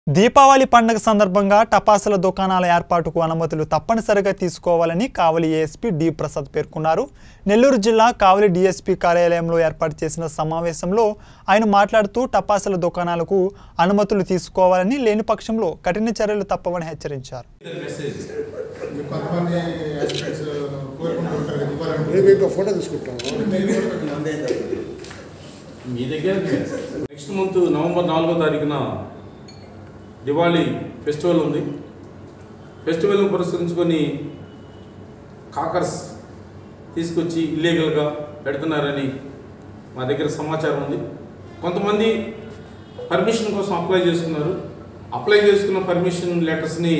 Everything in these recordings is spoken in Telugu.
దీపావళి పండుగ సందర్భంగా టపాసుల దుకాణాల ఏర్పాటుకు అనుమతులు తప్పనిసరిగా తీసుకోవాలని కావలి ఏఎస్పీ డి ప్రసాద్ పేర్కొన్నారు నెల్లూరు జిల్లా కావలి డీఎస్పీ కార్యాలయంలో ఏర్పాటు చేసిన సమావేశంలో ఆయన మాట్లాడుతూ టపాసుల దుకాణాలకు అనుమతులు తీసుకోవాలని లేని పక్షంలో కఠిన చర్యలు తప్పవని హెచ్చరించారు ఇది కొంతమంది aspirants కోరుకుంటూ ఉంటారు కదా, ఇవ్వాలని. రేపు ఇంకా ఫోటో తీసుకుంటాము మీరు కూడా పెట్టండి. మీ దగ్గర నెక్స్ట్ మంత్ నవంబర్ నాలుగో తారీఖున దివాళీ ఫెస్టివల్ ఉంది ఫెస్టివల్ని పురస్కరించుకొని కాకర్స్ తీసుకొచ్చి ఇల్లీగల్గా పెడుతున్నారని మా దగ్గర సమాచారం ఉంది కొంతమంది పర్మిషన్ కోసం అప్లై చేసుకున్నారు అప్లై చేసుకున్న పర్మిషన్ లెటర్స్ని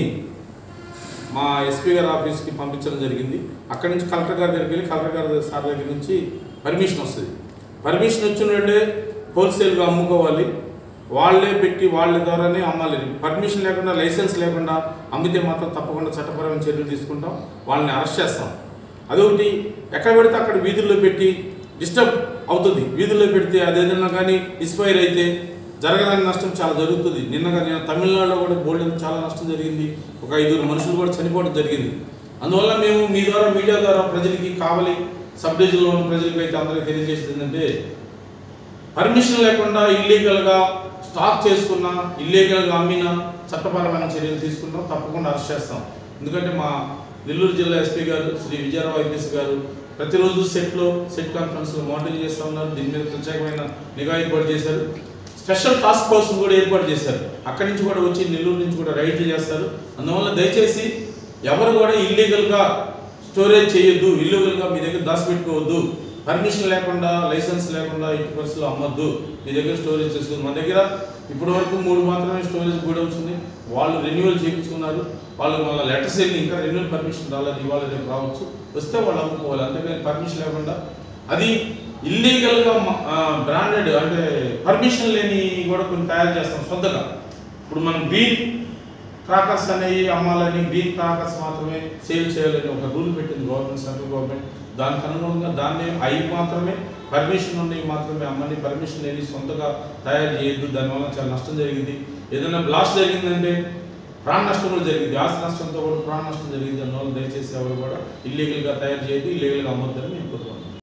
మా ఎస్పీ గారి ఆఫీస్కి పంపించడం జరిగింది అక్కడి నుంచి కలెక్టర్ గారి దగ్గరికి వెళ్ళి కలెక్టర్ గారి సార్ దగ్గర నుంచి పర్మిషన్ వస్తుంది పర్మిషన్ వచ్చిన వాళ్ళే హోల్సేల్గా అమ్ముకోవాలి వాళ్ళే పెట్టి వాళ్ళ ద్వారానే అమ్మాలి పర్మిషన్ లేకుండా లైసెన్స్ లేకుండా అమ్మితే మాత్రం తప్పకుండా చట్టపరమైన చర్యలు తీసుకుంటాం వాళ్ళని అరెస్ట్ చేస్తాం అదొకటి ఎక్కడ పెడితే అక్కడ వీధుల్లో పెట్టి డిస్టర్బ్ అవుతుంది వీధుల్లో పెడితే అదేదన్నా కానీ ఇన్స్పైర్ అయితే జరగడానికి నష్టం చాలా జరుగుతుంది నిన్నగా నేను తమిళనాడులో కూడా బోల్డ్ చాలా నష్టం జరిగింది ఒక ఐదుగురు మనుషులు కూడా చనిపోవడం జరిగింది అందువల్ల మేము మీ ద్వారా మీడియా ద్వారా ప్రజలకి కావలి సబ్ డివిజన్లో ఉన్న ప్రజలకి అయితే అందరికీ తెలియజేసేది ఏంటంటే పర్మిషన్ లేకుండా ఇల్లీగల్గా స్టాక్ చేసుకున్న ఇల్లీగల్గా అమ్మిన చట్టపరమైన చర్యలు తీసుకుంటాం తప్పకుండా అరెస్ట్ చేస్తాం ఎందుకంటే మా నెల్లూరు జిల్లా ఎస్పీ గారు శ్రీ విజయరావు ఐపీఎస్ గారు ప్రతిరోజు సెట్లో సెట్ కాన్ఫరెన్స్లో మానిటరింగ్ చేస్తూ ఉన్నారు దీని మీద ప్రత్యేకమైన నిఘా ఏర్పాటు చేశారు స్పెషల్ టాస్క్ ఫోర్స్ కూడా ఏర్పాటు చేశారు అక్కడి నుంచి కూడా వచ్చి నెల్లూరు నుంచి కూడా రైడ్లు చేస్తారు అందువల్ల దయచేసి ఎవరు కూడా ఇల్లీగల్గా స్టోరేజ్ చేయొద్దు ఇల్లీగల్గా మీ దగ్గర దాచిపెట్టుకోవద్దు పర్మిషన్ లేకుండా లైసెన్స్ లేకుండా ఇటు పరిస్థితుల్లో అమ్మొద్దు మీ దగ్గర స్టోరేజ్ చేసుకుంది మన దగ్గర ఇప్పటి వరకు మూడు మాత్రమే స్టోరేజ్ గోడౌన్స్ ఉంది వాళ్ళు రెన్యువల్ చేయించుకున్నారు వాళ్ళు వాళ్ళ లెటర్స్ వెళ్ళి ఇంకా రెన్యువల్ పర్మిషన్ రాలేదు ఇవాళ రేపు రావచ్చు వస్తే వాళ్ళు అమ్ముకోవాలి అంతేకాని పర్మిషన్ లేకుండా అది ఇల్లీగల్గా బ్రాండెడ్ అంటే పర్మిషన్ లేని కూడా కొన్ని తయారు చేస్తాం సొంతగా ఇప్పుడు మనం గ్రీన్ క్రాకర్స్ అనేవి అమ్మాలని గ్రీన్ క్రాకర్స్ మాత్రమే సేల్ చేయాలని ఒక రూల్ పెట్టింది గవర్నమెంట్ సెంట్రల్ గవర్నమెంట్ దానికి అనుగుణంగా దాన్ని అవి మాత్రమే పర్మిషన్ ఉన్నవి మాత్రమే అమ్మని పర్మిషన్ లేని సొంతగా తయారు చేయొద్దు దానివల్ల చాలా నష్టం జరిగింది ఏదైనా బ్లాస్ట్ జరిగిందంటే ప్రాణ నష్టం కూడా జరిగింది ఆస్తి నష్టంతో కూడా ప్రాణ నష్టం జరిగింది అందువల్ల దయచేసి ఎవరు కూడా ఇల్లీగల్గా తయారు చేయొద్దు ఇల్లీగల్గా అమ్మొద్దని నేను కోరుకుంటున్నాను